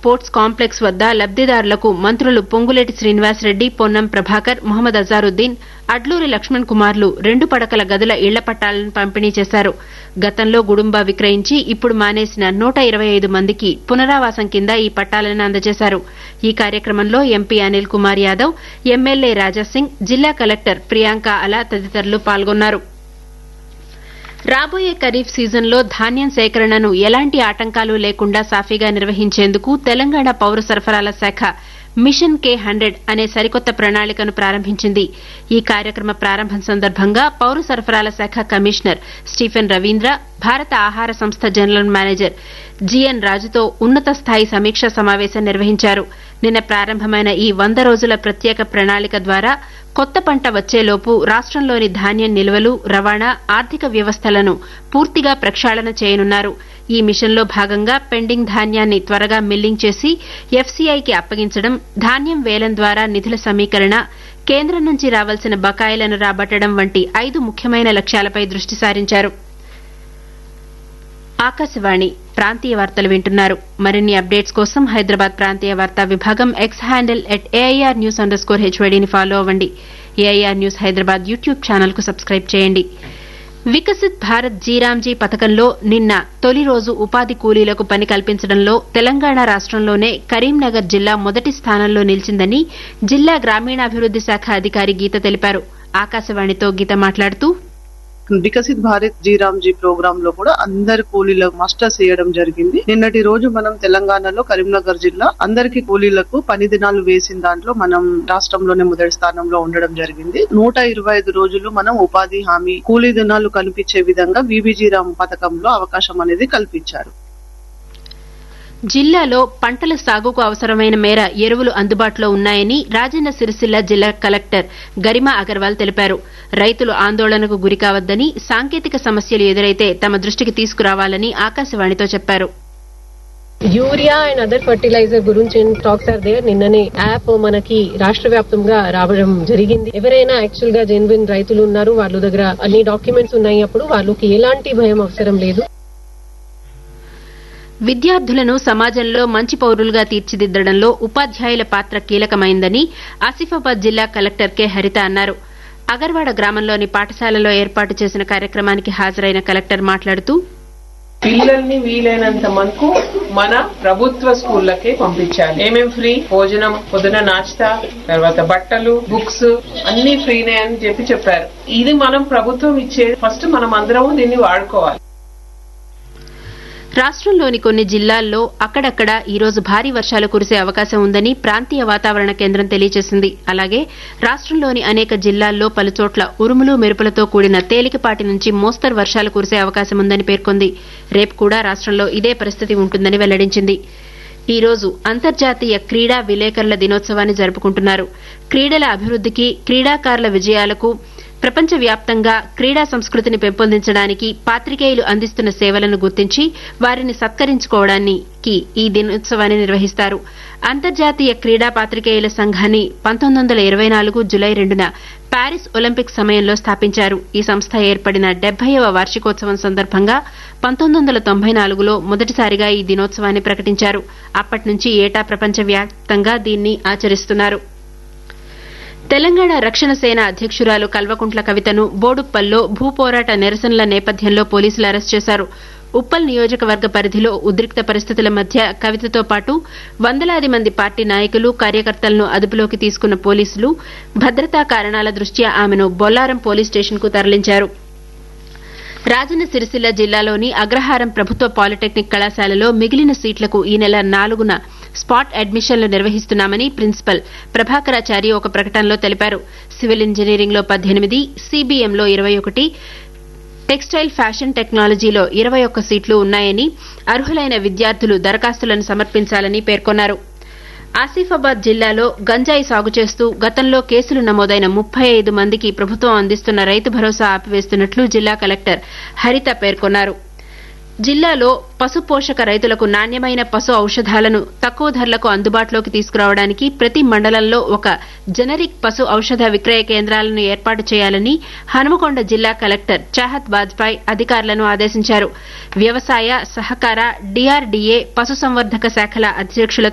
sports complex వద్ద లబ్దిదారులకు మంత్రులు పొంగులేటి శ్రీనివాసరెడ్డి పొన్నం ప్రభాకర్ మొహమ్మద్ అజారుద్దీన్ అడ్లూరి లక్ష్మణ్ కుమార్లు రెండు పడకల గదుల ఇళ్ల పట్టాలను పంపిణీ చేశారు గతంలో గుడుంబా విక్రయించి ఇప్పుడు మానేసిన నూట ఇరవై ఐదు మందికి పునరావాసం కింద ఈ పట్టాలను అందజేశారు ఈ కార్యక్రమంలో ఎంపీ అనిల్ కుమార్ యాదవ్ ఎమ్మెల్యే రాజాసింగ్ జిల్లా కలెక్టర్ ప్రియాంక అలా తదితరులు పాల్గొన్నారు రాబోయే ఖరీఫ్ సీజన్లో ధాన్యం సేకరణను ఎలాంటి ఆటంకాలు లేకుండా సాఫీగా నిర్వహించేందుకు తెలంగాణ పౌర సరఫరాల శాఖ మిషన్ కే హండ్రెడ్ అనే సరికొత్త ప్రణాళికను ప్రారంభించింది ఈ కార్యక్రమ ప్రారంభం సందర్భంగా పౌర సరఫరాల శాఖ కమిషనర్ స్టీఫెన్ రవీంద్ర భారత ఆహార సంస్థ జనరల్ మేనేజర్ జీఎన్ రాజుతో ఉన్నత స్థాయి సమీక్షా సమావేశం నిర్వహించారు నిన్న ప్రారంభమైన ఈ వంద రోజుల ప్రత్యేక ప్రణాళిక ద్వారా కొత్త పంట వచ్చేలోపు రాష్టంలోని ధాన్యం నిల్వలు రవాణా ఆర్థిక వ్యవస్థలను పూర్తిగా ప్రక్షాళన చేయనున్నారు ఈ మిషన్లో భాగంగా పెండింగ్ ధాన్యాన్ని త్వరగా మిల్లింగ్ చేసి ఎఫ్సీఐకి అప్పగించడం ధాన్యం వేలం ద్వారా నిధుల సమీకరణ కేంద్రం నుంచి రావాల్సిన బకాయిలను రాబట్టడం వంటి ఐదు ముఖ్యమైన లక్ష్యాలపై దృష్టి సారించారు ఆకాశవాణి ప్రాంతీయ వార్తలు వింటున్నారు మరిన్ని అప్డేట్స్ కోసం హైదరాబాద్ ప్రాంతీయ వార్తా విభాగం X handle at AIR news under score హెచ్వైడీని ఫాలో అవ్వండి AIR news Hyderabad YouTube channel కు సబ్స్క్రైబ్ చేయండి వికసిత్ భారత్ జీరాంజీ పథకంలో నిన్న తొలి రోజు ఉపాధి కూలీలకు పని కల్పించడంలో తెలంగాణ రాష్టంలోనే కరీంనగర్ జిల్లా మొదటి స్థానంలో నిలిచిందని జిల్లా గ్రామీణాభివృద్ది శాఖ అధికారి గీత తెలిపారు ఆకాశవాణితో గీత మాట్లాడుతూ వికసిత్ భారత్ జీరామ్జీ ప్రోగ్రామ్ లో కూడా అందరి కూలీలకు మాస్టర్స్ చేయడం జరిగింది నిన్నటి రోజు మనం తెలంగాణలో కరీంనగర్ జిల్లా అందరికి కూలీలకు పని దినాలు వేసిన దాంట్లో మనం రాష్ట్రంలోనే మొదటి స్థానంలో ఉండడం జరిగింది నూట ఇరవై ఐదు రోజులు మనం ఉపాధి హామీ కూలీ దినాలు కల్పించే విధంగా విబిజీరామ్ పథకంలో అవకాశం అనేది కల్పించారు జిల్లాలో పంటల సాగుకు అవసరమైన మేర ఎరువులు అందుబాటులో ఉన్నాయని రాజన్న సిరిసిల్ల జిల్లా కలెక్టర్ గరిమా అగర్వాల్ తెలిపారు రైతులు ఆందోళనకు గురికావద్దని సాంకేతిక సమస్యలు ఎదురైతే తమ దృష్టికి తీసుకురావాలని ఆకాశవాణితో చెప్పారు యూరియా అండ్ అదర్ ఫర్టిలైజర్ గురించి టాక్స్ ఆర్ దేర్ నిన్ననే యాప్ మనకి రాష్ట్ర వ్యాప్తంగా రావడం జరిగింది ఎవరైనా యాక్చువల్ గా జెన్విన్ రైతులు ఉన్నారు వాళ్ళ దగ్గర అన్ని డాక్యుమెంట్స్ ఉన్నాయి అప్పుడు వాళ్ళకి ఎలాంటి భయం అవసరం లేదు విద్యార్థులను సమాజంలో మంచి పౌరులుగా తీర్చిదిద్దడంలో ఉపాధ్యాయుల పాత్ర కీలకమైందని ఆసిఫాబాద్ జిల్లా కలెక్టర్ కె హరిత అన్నారు అగర్వాడ గ్రామంలోని పాఠశాలలో ఏర్పాటు చేసిన కార్యక్రమానికి హాజరైన కలెక్టర్ మాట్లాడుతూ పిల్లల్ని వీలైనంత మనకు మన ప్రభుత్వ స్కూళ్ళకే పంపించాలి ఏమేం ఫ్రీ భోజనం పొద్దున నాచుతా తర్వాత బట్టలు బుక్స్ అన్ని ఫ్రీనే అని చెప్పి చెప్పారు ఇది మనం ప్రభుత్వం ఇచ్చే ఫస్ట్ మనం అందరం దీన్ని వాడుకోవాలి రాష్టంలోని కొన్ని జిల్లాల్లో అక్కడక్కడ ఈ రోజు భారీ వర్షాలు కురిసే అవకాశం ఉందని ప్రాంతీయ వాతావరణ కేంద్రం తెలియజేసింది అలాగే రాష్టంలోని అనేక జిల్లాల్లో పలుచోట్ల ఉరుములు మెరుపులతో కూడిన తేలికపాటి నుంచి మోస్తరు వర్షాలు కురిసే అవకాశం ఉందని పేర్కొంది రేపు కూడా రాష్టంలో ఇదే పరిస్థితి ఉంటుందని వెల్లడించింది ఈ రోజు అంతర్జాతీయ క్రీడా విలేకరుల దినోత్సవాన్ని జరుపుకుంటున్నారు క్రీడల అభివృద్దికి క్రీడాకారుల విజయాలకు ప్రపంచవ్యాప్తంగా క్రీడా సంస్కృతిని పెంపొందించడానికి పాత్రికేయులు అందిస్తున్న సేవలను గుర్తించి వారిని సత్కరించుకోవడానికి ఈ దినోత్సవాన్ని నిర్వహిస్తారు అంతర్జాతీయ క్రీడా పాత్రికేయుల సంఘాన్ని పంతొమ్మిది వందల ఇరవై నాలుగు జులై రెండున ప్యారిస్ ఒలింపిక్ సమయంలో స్థాపించారు ఈ సంస్థ ఏర్పడిన డెబ్బైవ వార్షికోత్సవం సందర్భంగా పంతొమ్మిది వందల తొంభై నాలుగులో మొదటిసారిగా ఈ దినోత్సవాన్ని ప్రకటించారు అప్పటి నుంచి ఏటా ప్రపంచవ్యాప్తంగా దీన్ని ఆచరిస్తున్నారు తెలంగాణ రక్షణ సేన అధ్యక్షురాలు కల్వకుంట్ల కవితను బోడుప్పల్లో భూపోరాట నిరసనల నేపథ్యంలో పోలీసులు అరెస్ట్ చేశారు ఉప్పల్ నియోజకవర్గ పరిధిలో ఉద్రిక్త పరిస్థితుల మధ్య కవితతో పాటు వందలాది మంది పార్టీ నాయకులు కార్యకర్తలను అదుపులోకి తీసుకున్న పోలీసులు భద్రతా కారణాల దృష్ట్యా ఆమెను బొల్లారం పోలీస్ స్టేషన్కు తరలించారు రాజన్న సిరిసిల్ల జిల్లాలోని అగ్రహారం ప్రభుత్వ పాలిటెక్నిక్ కళాశాలలో మిగిలిన సీట్లకు ఈ నెల నాలుగున స్పాట్ అడ్మిషన్లు నిర్వహిస్తున్నామని ప్రిన్సిపల్ ప్రభాకరాచారి ఒక ప్రకటనలో తెలిపారు సివిల్ ఇంజనీరింగ్లో పద్దెనిమిది సీబీఎంలో ఇరవై ఒకటి టెక్స్టైల్ ఫ్యాషన్ టెక్నాలజీలో ఇరవై ఒక్క సీట్లు ఉన్నాయని అర్హులైన విద్యార్థులు దరఖాస్తులను సమర్పించాలని పేర్కొన్నారు ఆసిఫాబాద్ జిల్లాలో గంజాయి సాగు చేస్తూ గతంలో కేసులు నమోదైన ముప్పై ఐదు మందికి ప్రభుత్వం అందిస్తున్న రైతు భరోసా ఆపివేస్తున్నట్లు జిల్లా కలెక్టర్ హరిత పేర్కొన్నారు జిల్లాలో పశు పోషక రైతులకు నాణ్యమైన పశు ఔషధాలను తక్కువ ధరలకు అందుబాటులోకి తీసుకురావడానికి ప్రతి మండలంలో ఒక జనరిక్ పశు ఔషధ విక్రయ కేంద్రాలను ఏర్పాటు చేయాలని హనుమకొండ జిల్లా కలెక్టర్ చాహత్ వాజ్పాయ్ అధికారులను ఆదేశించారు వ్యవసాయ సహకార డీఆర్డీఏ పశుసంవర్ధక శాఖల అధ్యక్షులతో